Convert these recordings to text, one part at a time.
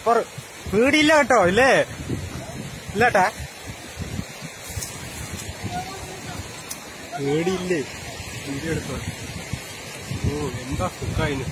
Super പേടിയില്ല കേട്ടോ ഇല്ലേ ഇല്ലാട്ടാ പേടിയില്ലേ വീഡിയോ എടുത്തോ ഓ എന്താ സുഖായിന്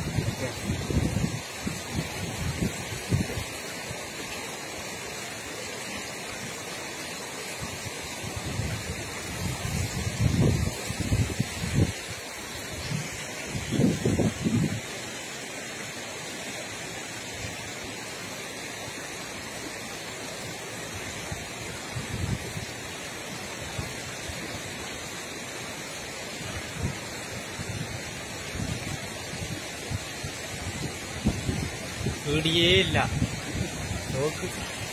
പേടിയേ ഇല്ല നോക്ക്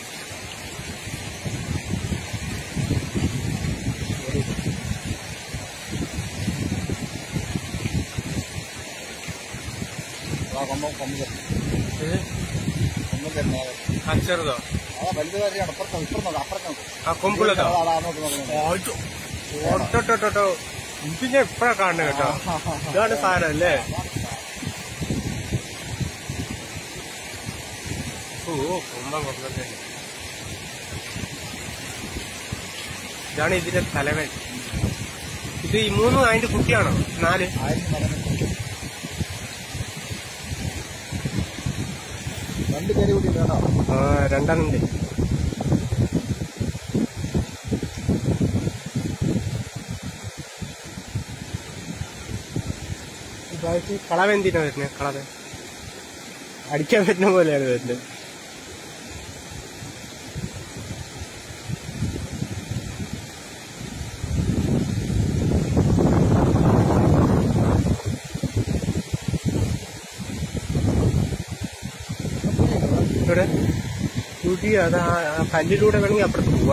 കൊമ്പ കൊമ്പ് ഏ? കൊമ്പ് തന്നെ ആ ചെറുതോ ആ വലുത് കാര്യം അപ്പുറത്ത് ഇപ്പുറം നോക്കാം അപ്പുറത്ത് നോക്കും ആ കൊമ്പുള്ളതോ അതാ നോക്ക് നോക്ക് ഓട്ടോട്ടോട്ടോ ഇത് ഞാൻ എപ്പോഴാ കാണുന്നത് കേട്ടോ ഇതാണ് സാധനം അല്ലേ ഓ കൊമ്പൻ കൊമ്പൻ ഇതാണ് ഇതിന്റെ തലവൻ ഇത് ഈ മൂന്നും അതിന്റെ കുട്ടിയാണോ നാല് ആയിരം മടങ്ങ് രണ്ട് പേര് കൂടി വേണോ ആ രണ്ടെണ്ണുണ്ട് ഇപ്രാവശ്യം കളവ് എന്തിനാ വരുന്നത് കളവ് അടിക്കാൻ പറ്റുന്ന പോലെയാണ് വരുന്നത് ഇവിടെ ഡ്യൂട്ടി അത് ആ ആ കല്ലിലൂടെ വേണമെങ്കിൽ അപ്പുറത്ത് പോവാ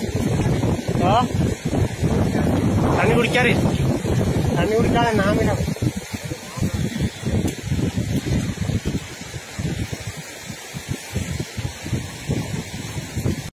ആ തണ്ണി കുടിക്കാറേ തണ്ണി കുടിക്കാതെ നാമിനാ